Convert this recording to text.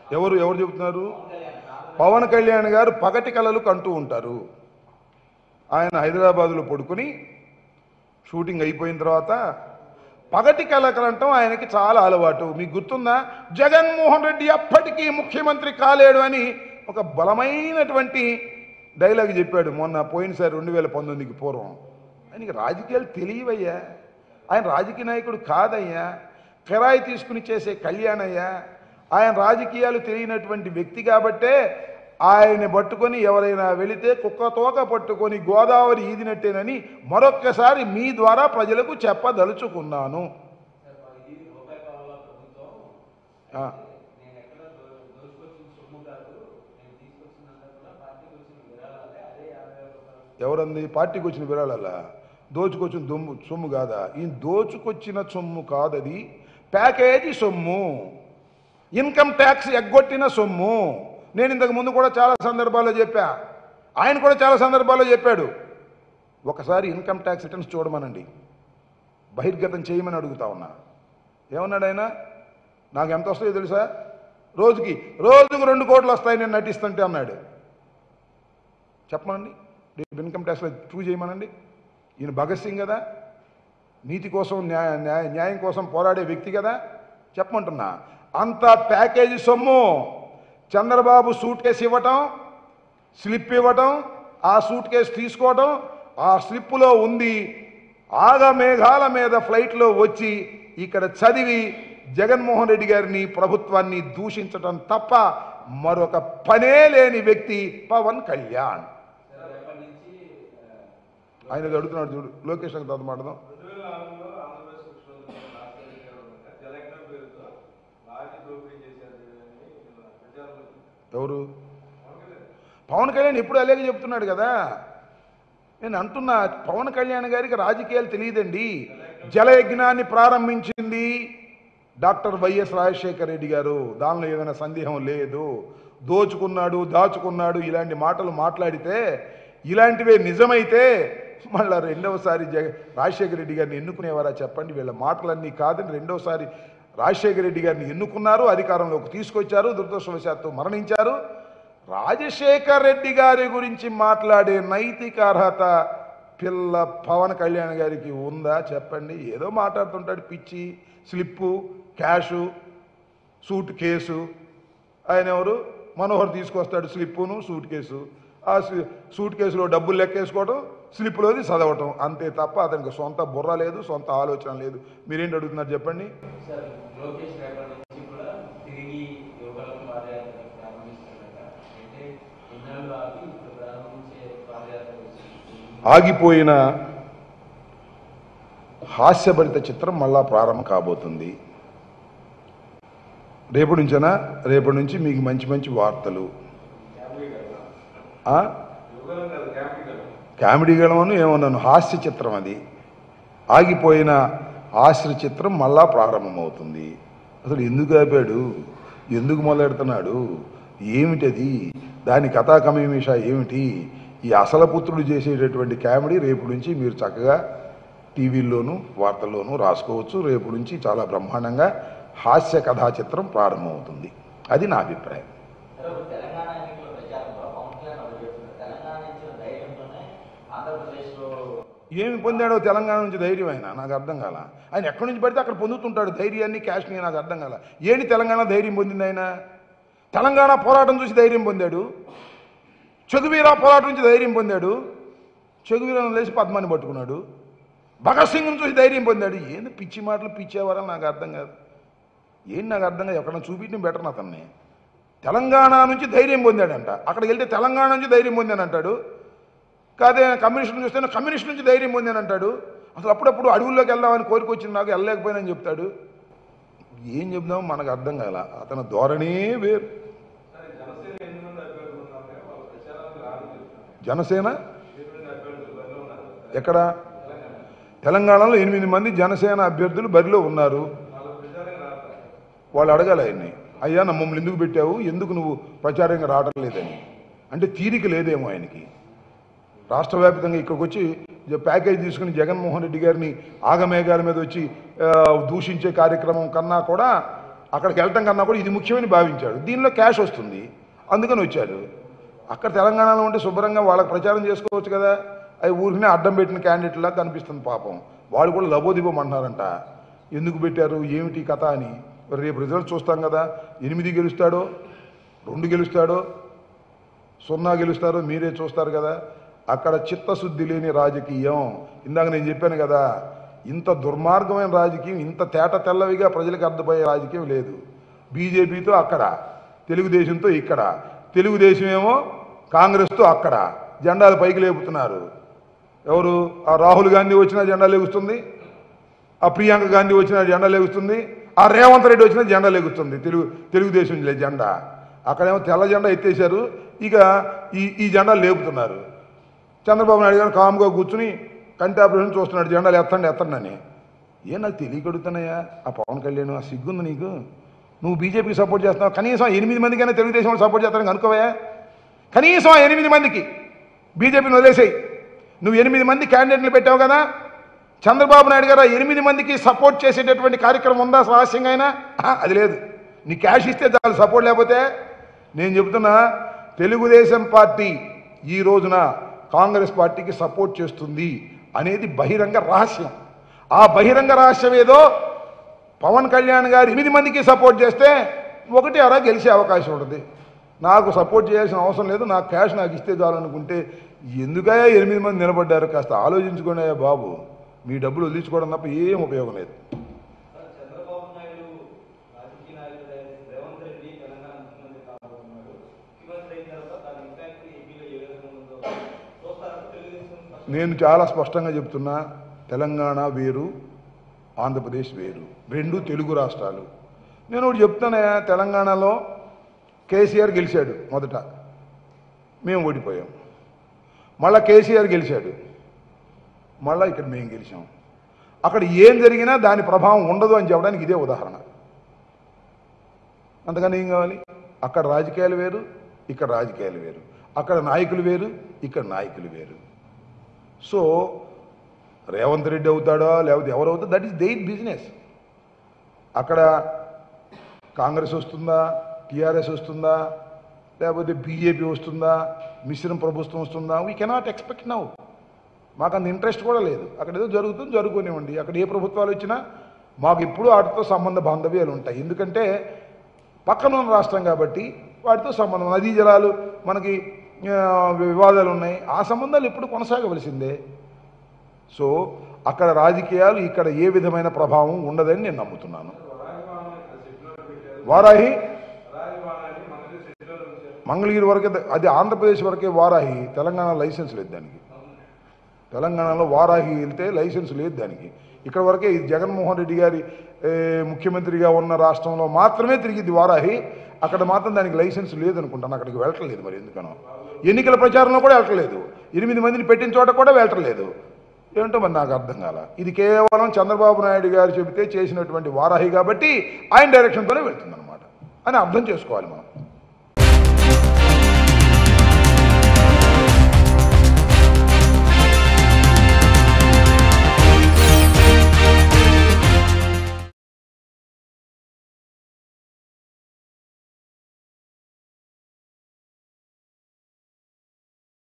ఎవరు ఎవరు చెబుతున్నారు పవన్ కళ్యాణ్ గారు పగటి కళలు కంటూ ఉంటారు ఆయన హైదరాబాదులో పడుకుని షూటింగ్ అయిపోయిన తర్వాత పగటి కలకలంటాం ఆయనకి చాలా అలవాటు మీకు గుర్తుందా జగన్మోహన్ రెడ్డి ఎప్పటికీ ముఖ్యమంత్రి కాలేడు అని ఒక బలమైనటువంటి డైలాగ్ చెప్పాడు మొన్న పోయినసారి రెండు వేల పంతొమ్మిదికి పూర్వం ఆయనకి రాజకీయాలు తెలియవయ్యా ఆయన రాజకీయ నాయకుడు కాదయ్యా కిరాయి తీసుకుని చేసే కళ్యాణయ్యా ఆయన రాజకీయాలు తెలియనటువంటి వ్యక్తి కాబట్టే ఆయన పట్టుకొని ఎవరైనా వెళితే కుక్క తోక పట్టుకొని గోదావరి ఈదినట్టేనని మరొక్కసారి మీ ద్వారా ప్రజలకు చెప్పదలుచుకున్నాను ఆ. ఎవరంది పార్టీకి వచ్చిన విరాళాలా దోచుకొచ్చిన దొమ్ము సొమ్ము కాదా ఈ దోచుకొచ్చిన సొమ్ము కాదది ప్యాకేజీ సొమ్ము ఇన్కమ్ ట్యాక్స్ ఎగ్గొట్టిన సొమ్ము నేను ఇంతకు ముందు కూడా చాలా సందర్భాల్లో చెప్పా ఆయన కూడా చాలా సందర్భాల్లో చెప్పాడు ఒకసారి ఇన్కమ్ ట్యాక్స్ రిటర్న్స్ చూడమనండి బహిర్గతం చేయమని అడుగుతా ఉన్నా ఏమన్నాడు ఆయన నాకు ఎంత వస్తాయో తెలుసా రోజుకి రోజుకు రెండు కోట్లు వస్తాయి నేను నటిస్తుంటే అన్నాడు చెప్పమనండి రేపు ఇన్కమ్ ట్యాక్స్లో ప్రూవ్ చేయమనండి ఈయన భగత్ సింగ్ కదా నీతి కోసం న్యాయ న్యాయ- న్యాయం కోసం పోరాడే వ్యక్తి కదా చెప్పమంటున్నా అంత ప్యాకేజీ సొమ్ము చంద్రబాబు సూట్ కేసు ఇవ్వటం స్లిప్ ఇవ్వటం ఆ సూట్ కేసు తీసుకోవటం ఆ స్లిప్పులో ఉంది ఆగమేఘాల మీద ఫ్లైట్లో వచ్చి ఇక్కడ చదివి జగన్మోహన్ రెడ్డి గారిని ప్రభుత్వాన్ని దూషించటం తప్ప మరొక పనే లేని వ్యక్తి పవన్ కళ్యాణ్ ఆయన ఇది అడుగుతున్నాడు చూడు లోకేష్ గారి తర్వాత మాట్లాడదాం రెండు వేల నాలుగులో ఆంధ్రప్రదేశ్ ముఖ్యమంత్రి రాజశేఖర గారు ఉండగా జలయజ్ఞం పేరుతో భారీ దోపిడీ చేశారు అని ప్రచారంలో ఎవరు పవన్ కళ్యాణ్ ఎప్పుడు అలాగే చెప్తున్నాడు కదా నేను అంటున్నా పవన్ కళ్యాణ్ గారికి రాజకీయాలు తెలియదండి జలయజ్ఞాన్ని ప్రారంభించింది డాక్టర్ వైఎస్ రాజశేఖర రెడ్డి గారు దానిలో ఏదైనా సందేహం లేదు దోచుకున్నాడు దాచుకున్నాడు ఇలాంటి మాటలు మాట్లాడితే ఇలాంటివే నిజమైతే మళ్ళా రెండవసారి జగ రాజశేఖర రెడ్డి గారిని ఎన్నుకునేవారా చెప్పండి వీళ్ళ మాటలన్నీ కాదని రెండవసారి రాజశేఖర రెడ్డి గారిని ఎన్నుకున్నారు అధికారంలోకి తీసుకొచ్చారు దురదృష్టవశాత్తు మరణించారు రాజశేఖర్ రెడ్డి గారి గురించి మాట్లాడే నైతిక అర్హత పిల్ల పవన్ కళ్యాణ్ గారికి ఉందా చెప్పండి ఏదో మాట్లాడుతుంటాడు పిచ్చి స్లిప్పు క్యాషు సూట్ కేసు ఆయన ఎవరు మనోహర్ తీసుకొస్తాడు స్లిప్పును సూట్ కేసు ఆ సి- సూట్ కేసులో డబ్బులు లెక్కేసుకోవడం స్లిప్లోది చదవటం అంతే తప్ప అతనికి సొంత బుర్ర లేదు సొంత ఆలోచన లేదు మీరేంటి అడుగుతున్నారు చెప్పండి సార్ లోకేష్ రేపటి నుంచి కూడా తిరిగి యువకులకు పాదయాత్ర ప్రారంభిస్తున్నారట అంటే ఇన్నాళ్ళు ఆగి ఇప్పుడు ప్రారంభించే పాదయాత్ర వచ్చింది ఆగిపోయిన హాస్యభరిత చిత్రం మళ్ళా ప్రారంభం కాబోతుంది రేపటి నుంచేనా రేపటి నుంచి మీకు మంచి మంచి వార్తలు ఆ? యువకులం కాదు క్యాంపింగ్ కామెడీ గణమను ఏమన్నాను హాస్య చిత్రం అది ఆగిపోయిన హాస్య చిత్రం మళ్ళా ప్రారంభమవుతుంది అసలు ఎందుకు ఆపాడు ఎందుకు మొదలెడుతున్నాడు ఏమిటది దాని కథా కమేమిష ఏమిటి ఈ అసల పుత్రుడు చేసేటటువంటి కామెడీ రేపు నుంచి మీరు చక్కగా టీవీల్లోనూ వార్తల్లోనూ రాసుకోవచ్చు రేపు నుంచి చాలా బ్రహ్మాండంగా హాస్య కథా చిత్రం ప్రారంభమవుతుంది అది నా అభిప్రాయం సార్ ఇప్పుడు తెలంగాణ ఎన్నికల ప్రచారంలో పవన్ కళ్యాణ్ ఒకటి చెప్తున్నారు తెలంగాణ ఇచ్చిన ధైర్యంతోనే ఆంధ్రప్రదేశ్లో ఏమి పొందాడో తెలంగాణ నుంచి ధైర్యం ఆయన నాకు అర్థం కాల ఆయన ఎక్కడి నుంచి పడితే అక్కడ పొందుతుంటాడు ధైర్యాన్ని క్యాష్ని నాకు అర్థం కాల ఏంటి తెలంగాణ ధైర్యం పొందింది ఆయన తెలంగాణ పోరాటం చూసి ధైర్యం పొందాడు చెగువీరా పోరాటం నుంచి ధైర్యం పొందాడు చెగువీరాను లేచి పద్మాన్ని పట్టుకున్నాడు భగత్ సింగ్ను చూసి ధైర్యం పొందాడు ఏంది పిచ్చి మాటలు పిచ్చేవారని నాకు అర్థం కాదు ఏంటి నాకు అర్థం కాదు ఎక్కడ చూపించడం బెటర్ అతన్ని తెలంగాణ నుంచి ధైర్యం పొందాడంట అక్కడికి వెళ్తే తెలంగాణ నుంచి ధైర్యం పొందానంటాడు కాదే కమ్యూనిస్ట్ చూస్తే కమ్యూనిస్ట్ నుంచి ధైర్యం పొందానంటాడు అసలు అప్పుడప్పుడు అడవుల్లోకి వెళ్దామని కోరిక వచ్చింది నాకు వెళ్ళలేకపోయినని చెప్తాడు ఏం చెప్దాం మనకు అర్థం కాల అతని ధోరణే వేరు సరే జనసేన ఎన్ని మంది అభ్యర్థులు ఉన్నారో వాళ్ళ ప్రచారానికి రాని చెప్తున్నారు జనసేన ఎనిమిది మంది అభ్యర్థులు బరిలో ఉన్నారు ఎక్కడ తెలంగాణలో ఎనిమిది మంది జనసేన అభ్యర్థులు బరిలో ఉన్నారు వాళ్ళ ప్రచారానికి రాస్తారు వాళ్ళు అడగాలి ఆయన్ని అయ్యా నా మమ్మల్ని ఎందుకు పెట్టావు ఎందుకు నువ్వు ప్రచారంగా రావడం లేదని అంటే తీరిక లేదేమో ఆయనకి రాష్ట్ర వ్యాప్తంగా ఇక్కడికి వచ్చి జ- ప్యాకేజ్ తీసుకుని జగన్మోహన్ రెడ్డి గారిని ఆగమేఘాల మీద వచ్చి ఆ, దూషించే కార్యక్రమం కన్నా కూడా అక్కడికి వెళ్ళటం కన్నా కూడా ఇది ముఖ్యమని భావించాడు దీనిలో క్యాష్ వస్తుంది అందుకని వచ్చాడు అక్కడ తెలంగాణలో ఉంటే శుభ్రంగా వాళ్ళకి ప్రచారం చేసుకోవచ్చు కదా అవి ఊరికనే అడ్డం పెట్టిన క్యాండిడేట్లా కనిపిస్తుంది పాపం వాళ్ళు కూడా లబోదిబోమంటున్నారంట ఎందుకు పెట్టారు ఏమిటి కథ అని మరి రేపు రిజల్ట్ చూస్తాం కదా ఎనిమిది గెలుస్తాడో రెండు గెలుస్తాడో సున్నా గెలుస్తారో మీరే చూస్తారు కదా అక్కడ చిత్తశుద్ధి లేని రాజకీయం ఇందాక నేను చెప్పాను కదా ఇంత దుర్మార్గమైన రాజకీయం ఇంత తేట తెల్లవిగా ప్రజలకు అర్థమయ్యే రాజకీయం లేదు బీజేపీతో అక్కడ తెలుగుదేశంతో ఇక్కడ తెలుగుదేశం ఏమో కాంగ్రెస్తో అక్కడ జెండాలు పైకి లేపుతున్నారు ఎవరు ఆ రాహుల్ గాంధీ వచ్చినా జెండా లేగుస్తుంది ఆ ప్రియాంక గాంధీ వచ్చిన జెండా లెగుస్తుంది ఆ రేవంత్ రెడ్డి వచ్చిన జెండా లెగుస్తుంది తెలుగు తెలుగుదేశం లే- జెండా అక్కడేమో తెల్ల జెండా ఎత్తేసారు ఇక ఈ ఈ జెండా లేపుతున్నారు చంద్రబాబు నాయుడు గారు కామ్గా కూర్చుని కంటి ఆపరేషన్ చూస్తున్నాడు జెండాలు ఎత్తండి ఎత్తండి అని ఏ నాకు తెలియకడుగుతున్నాయా ఆ పవన్ కళ్యాణ్ ఆ సిగ్గుంది నీకు నువ్వు బీజేపీకి సపోర్ట్ చేస్తున్నావు కనీసం ఎనిమిది మందికైనా తెలుగుదేశం వాళ్ళు సపోర్ట్ చేస్తానని అనుకోవా కనీసం ఆ ఎనిమిది మందికి బీజేపీని వదిలేసేయి నువ్వు ఎనిమిది మంది క్యాండిడేట్లు పెట్టావు కదా చంద్రబాబు నాయుడు గారు ఆ ఎనిమిది మందికి సపోర్ట్ చేసేటటువంటి కార్యక్రమం ఉందా రహస్యంగా అయినా ఆహా, అది లేదు నీ క్యాష్ ఇస్తే చాలు సపోర్ట్ లేకపోతే నేను చెబుతున్నా తెలుగుదేశం పార్టీ ఈ రోజున కాంగ్రెస్ పార్టీకి సపోర్ట్ చేస్తుంది అనేది బహిరంగ రహస్యం ఆ బహిరంగ రహస్యం ఏదో పవన్ కళ్యాణ్ గారు ఎనిమిది మందికి సపోర్ట్ చేస్తే ఒకటి అరా గెలిచే అవకాశం ఉంటుంది నాకు సపోర్ట్ చేయాల్సిన అవసరం లేదు నాకు క్యాష్ నాకు ఇస్తే చాలనుకుంటే ఎందుకయ్యా ఎనిమిది మంది నిలబడ్డారు కాస్త ఆలోచించుకోండి బాబు మీ డబ్బులు వదిలించుకోవడం తప్ప ఏం ఉపయోగం లేదు చంద్రబాబు నాయుడు రాజకీయ నాయకుడు రేవంత్ రెడ్డి తెలంగాణ ముఖ్యమంత్రి కాబోతున్నాడు ముఖ్యమంత్రి అయిన తర్వాత దాని ఇంపాక్ట్ ఏపీలో ఏ విధంగా ఉందో చూస్తారా తెలుగుదేశం ఫస్ట్ నేను చాలా స్పష్టంగా చెప్తున్నా తెలంగాణ వేరు ఆంధ్రప్రదేశ్ వేరు రెండు తెలుగు రాష్ట్రాలు నేను ఒకటి చెప్తానే తెలంగాణలో కేసీఆర్ గెలిచాడు మొదట మేము ఓడిపోయాం మళ్ళా కేసీఆర్ గెలిచాడు మళ్ళా ఇక్కడ మేము గెలిచాం అక్కడ ఏం జరిగినా దాని ప్రభావం ఉండదు అని చెప్పడానికి ఇదే ఉదాహరణ అంతకని ఏం కావాలి అక్కడ రాజకీయాలు వేరు ఇక్కడ రాజకీయాలు వేరు అక్కడ నాయకులు వేరు ఇక్కడ నాయకులు వేరు సో రేవంత్ రెడ్డి అవుతాడో లేకపోతే ఎవరు అవుతాడో దట్ ఈస్ దేర్ బిజినెస్ అక్కడ కాంగ్రెస్ వస్తుందా టీఆర్ఎస్ వస్తుందా లేకపోతే బీజేపీ వస్తుందా మిశ్రమ ప్రభుత్వం వస్తుందా వీ కెనాట్ ఎక్స్పెక్ట్ నౌ మాకు అంత ఇంట్రెస్ట్ కూడా లేదు అక్కడ ఏదో జరుగుతుంది జరుగుకునివ్వండి అక్కడ ఏ ప్రభుత్వాలు వచ్చినా మాకు ఎప్పుడూ వాటితో సంబంధ బాంధవ్యాలు ఉంటాయి ఎందుకంటే పక్కన ఉన్న రాష్ట్రం కాబట్టి వాటితో సంబంధం నదీ జలాలు మనకి ఆ, వివాదాలు ఉన్నాయి ఆ సంబంధాలు ఎప్పుడు కొనసాగవలసిందే సో అక్కడ రాజకీయాలు ఇక్కడ ఏ విధమైన ప్రభావం ఉండదని నేను నమ్ముతున్నాను వరాహివాణి ఇక్కడ సెట్లో పెట్టారు వారాహి వరాహివాణి మనకి సెట్లో ఉంచారు మంగళగిరి వరకే అది ఆంధ్రప్రదేశ్ వరకే వారాహి తెలంగాణ లైసెన్స్ లేదు దానికి తెలంగాణలో వారాహి వెళ్తే లైసెన్స్ లేదు దానికి ఇక్కడ వరకే ఇది జగన్మోహన్ రెడ్డి గారి ఏ, ముఖ్యమంత్రిగా ఉన్న రాష్ట్రంలో మాత్రమే తిరిగిద్ది వారాహి అక్కడ మాత్రం దానికి లైసెన్స్ లేదనుకుంటాను అక్కడికి వెళ్ళట్లేదు మరి ఎందుకనో ఎన్నికల ప్రచారంలో కూడా వెళ్ళట్లేదు ఎనిమిది మందిని పెట్టిన చోట కూడా వెళ్ళట్లేదు ఏంటో మరి నాకు అర్థం కాల ఇది కేవలం చంద్రబాబు నాయుడు గారు చెబితే చేసినటువంటి వారాహి కాబట్టి ఆయన డైరెక్షన్తోనే వెళ్తుందన్నమాట అని అర్థం చేసుకోవాలి మనం